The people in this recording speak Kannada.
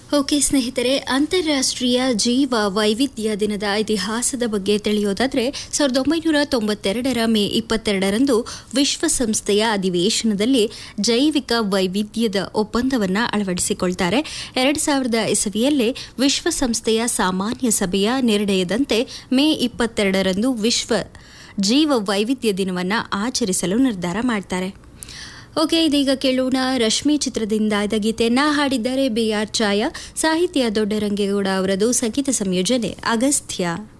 ಓಕೆ ಸ್ನೇಹಿತರೆ ಅಂತಾರಾಷ್ಟ್ರೀಯ ಜೀವ ವೈವಿಧ್ಯ ದಿನದ ಇತಿಹಾಸದ ಬಗ್ಗೆ ತಿಳಿಯೋದಾದರೆ ಸಾವಿರದ ಒಂಬೈನೂರ ತೊಂಬತ್ತೆರಡರ ಮೇ ಇಪ್ಪತ್ತೆರಡರಂದು ವಿಶ್ವಸಂಸ್ಥೆಯ ಅಧಿವೇಶನದಲ್ಲಿ ಜೈವಿಕ ವೈವಿಧ್ಯದ ಒಪ್ಪಂದವನ್ನು ಅಳವಡಿಸಿಕೊಳ್ತಾರೆ ಎರಡು ಸಾವಿರದ ಇಸವಿಯಲ್ಲೇ ವಿಶ್ವಸಂಸ್ಥೆಯ ಸಾಮಾನ್ಯ ಸಭೆಯ ನಿರ್ಣಯದಂತೆ ಮೇ ಇಪ್ಪತ್ತೆರಡರಂದು ವಿಶ್ವ ಜೀವ ವೈವಿಧ್ಯ ದಿನವನ್ನು ಆಚರಿಸಲು ನಿರ್ಧಾರ ಮಾಡ್ತಾರೆ ಓಕೆ ಇದೀಗ ಕೇಳೋಣ ರಶ್ಮಿ ಚಿತ್ರದಿಂದ ಆಯ್ದ ಗೀತೆಯನ್ನ ಹಾಡಿದ್ದಾರೆ ಬಿ ಆರ್ ಛಾಯಾ ಸಾಹಿತ್ಯ ದೊಡ್ಡರಂಗೇಗೌಡ ಅವರದು ಸಂಗೀತ ಸಂಯೋಜನೆ ಅಗಸ್ತ್ಯ